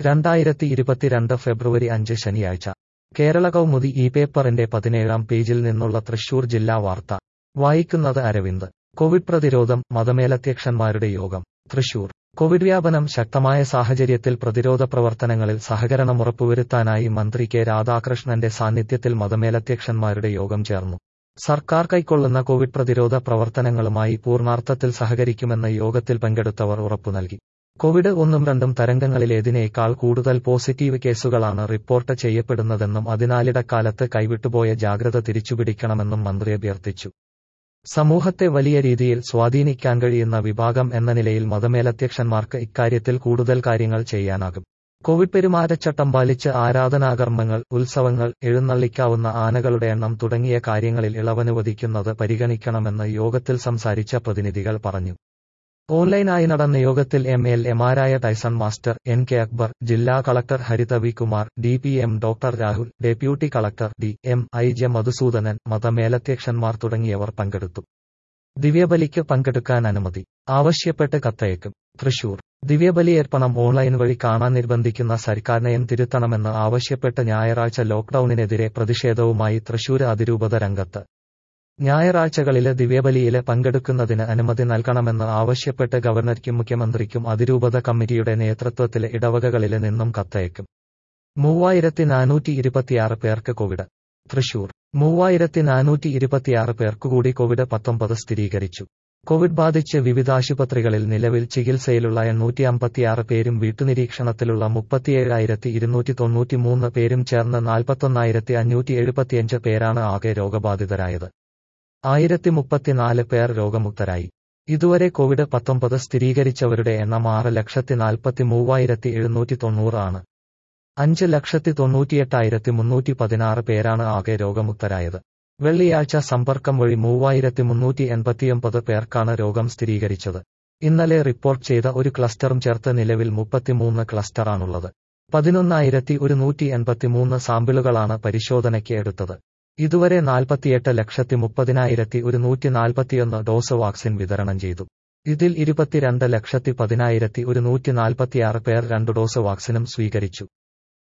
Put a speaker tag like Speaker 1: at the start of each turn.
Speaker 1: രണ്ടായിരത്തി ഇരുപത്തിരണ്ട് ഫെബ്രുവരി അഞ്ച് ശനിയാഴ്ച കേരള കൗമുദി ഈ പേപ്പറിന്റെ പതിനേഴാം പേജിൽ നിന്നുള്ള തൃശൂർ ജില്ലാ വാർത്ത വായിക്കുന്നത് അരവിന്ദ് കോവിഡ് പ്രതിരോധം മതമേലധ്യക്ഷന്മാരുടെ യോഗം തൃശൂർ കോവിഡ് വ്യാപനം ശക്തമായ സാഹചര്യത്തിൽ പ്രതിരോധ പ്രവർത്തനങ്ങളിൽ സഹകരണം ഉറപ്പുവരുത്താനായി മന്ത്രി കെ രാധാകൃഷ്ണന്റെ സാന്നിധ്യത്തിൽ മതമേലധ്യക്ഷന്മാരുടെ യോഗം ചേർന്നു സർക്കാർ കൈക്കൊള്ളുന്ന കോവിഡ് പ്രതിരോധ പ്രവർത്തനങ്ങളുമായി പൂർണ്ണാർത്ഥത്തിൽ സഹകരിക്കുമെന്ന് യോഗത്തിൽ പങ്കെടുത്തവർ ഉറപ്പു നൽകി കോവിഡ് ഒന്നും രണ്ടും തരംഗങ്ങളിലേതിനേക്കാൾ കൂടുതൽ പോസിറ്റീവ് കേസുകളാണ് റിപ്പോർട്ട് ചെയ്യപ്പെടുന്നതെന്നും അതിനാലിടക്കാലത്ത് കൈവിട്ടുപോയ ജാഗ്രത തിരിച്ചുപിടിക്കണമെന്നും മന്ത്രി അഭ്യർത്ഥിച്ചു സമൂഹത്തെ വലിയ രീതിയിൽ സ്വാധീനിക്കാൻ കഴിയുന്ന വിഭാഗം എന്ന നിലയിൽ മതമേലധ്യക്ഷന്മാർക്ക് ഇക്കാര്യത്തിൽ കൂടുതൽ കാര്യങ്ങൾ ചെയ്യാനാകും കോവിഡ് പെരുമാറ്റച്ചട്ടം പാലിച്ച് ആരാധനാകർമ്മങ്ങൾ ഉത്സവങ്ങൾ എഴുന്നള്ളിക്കാവുന്ന ആനകളുടെ എണ്ണം തുടങ്ങിയ കാര്യങ്ങളിൽ ഇളവനുവദിക്കുന്നത് പരിഗണിക്കണമെന്ന് യോഗത്തിൽ സംസാരിച്ച പ്രതിനിധികൾ പറഞ്ഞു ഓൺലൈനായി നടന്ന യോഗത്തിൽ എം എൽ എമാരായ Tyson master N K Akbar ജില്ലാ collector Haritha V Kumar D P M doctor Rahul deputy collector D M I J Madhusoodanan മതമേലധ്യക്ഷന്മാർ തുടങ്ങിയവർ പങ്കെടുത്തു ദിവ്യബലിക്ക് പങ്കെടുക്കാൻ അനുമതി ആവശ്യപ്പെട്ട് കത്തയക്കും തൃശൂർ ദിവ്യബലിയർപ്പണം ഓൺലൈൻ വഴി കാണാൻ നിർബന്ധിക്കുന്ന സർക്കാർ നയം തിരുത്തണമെന്ന് ആവശ്യപ്പെട്ട് ഞായറാഴ്ച ലോക്ഡൌണിനെതിരെ പ്രതിഷേധവുമായി തൃശൂർ അതിരൂപത രംഗത്ത് ഞായറാഴ്ചകളില് ദിവ്യബലിയില് പങ്കെടുക്കുന്നതിന് അനുമതി നൽകണമെന്ന് ആവശ്യപ്പെട്ട് ഗവർണർക്കും മുഖ്യമന്ത്രിക്കും അതിരൂപത കമ്മിറ്റിയുടെ നേതൃത്വത്തിലെ ഇടവകകളില് നിന്നും കത്തയക്കും മൂവായിരത്തി നാനൂറ്റി ഇരുപത്തിയാറ് പേർക്ക് കോവിഡ് തൃശൂർ മൂവായിരത്തി നാനൂറ്റി ഇരുപത്തിയാറ് പേർക്കുകൂടി കോവിഡ് പത്തൊമ്പത് സ്ഥിരീകരിച്ചു കോവിഡ് ബാധിച്ച് വിവിധ ആശുപത്രികളിൽ നിലവിൽ ചികിത്സയിലുള്ള എണ്ണൂറ്റി അമ്പത്തിയാറ് പേരും വീട്ടുനിരീക്ഷണത്തിലുള്ള മുപ്പത്തിയേഴായിരത്തി ഇരുന്നൂറ്റി തൊണ്ണൂറ്റിമൂന്ന് പേരും ചേർന്ന് നാൽപ്പത്തൊന്നായിരത്തി അഞ്ഞൂറ്റി എഴുപത്തിയഞ്ച് പേരാണ് ആകെ രോഗബാധിതരായത് ആയിരത്തി മുപ്പത്തിനാല് പേർ രോഗമുക്തരായി ഇതുവരെ കോവിഡ് പത്തൊമ്പത് സ്ഥിരീകരിച്ചവരുടെ എണ്ണം ആറ് ലക്ഷത്തി നാൽപ്പത്തി മൂവായിരത്തി എഴുന്നൂറ്റി തൊണ്ണൂറ് ആണ് അഞ്ച് ലക്ഷത്തി തൊണ്ണൂറ്റിയെട്ടായിരത്തി മുന്നൂറ്റി പതിനാറ് പേരാണ് ആകെ രോഗമുക്തരായത് വെള്ളിയാഴ്ച സമ്പർക്കം വഴി മൂവായിരത്തി മുന്നൂറ്റി എൺപത്തിയൊമ്പത് പേർക്കാണ് രോഗം സ്ഥിരീകരിച്ചത് ഇന്നലെ റിപ്പോർട്ട് ചെയ്ത ഒരു ക്ലസ്റ്ററും ചേർത്ത് നിലവിൽ മുപ്പത്തിമൂന്ന് ക്ലസ്റ്ററാണുള്ളത് പതിനൊന്നായിരത്തി ഒരുന്നൂറ്റി എൺപത്തിമൂന്ന് സാമ്പിളുകളാണ് പരിശോധനയ്ക്ക് എടുത്തത് ഇതുവരെ നാൽപ്പത്തിയെട്ട് ലക്ഷത്തി മുപ്പതിനായിരത്തി ഒരുന്നൂറ്റി നാൽപ്പത്തിയൊന്ന് ഡോസ് വാക്സിൻ വിതരണം ചെയ്തു ഇതിൽ ഇരുപത്തിരണ്ട് ലക്ഷത്തി പതിനായിരത്തി ഒരുന്നൂറ്റി നാൽപ്പത്തിയാറ് പേർ രണ്ട് ഡോസ് വാക്സിനും സ്വീകരിച്ചു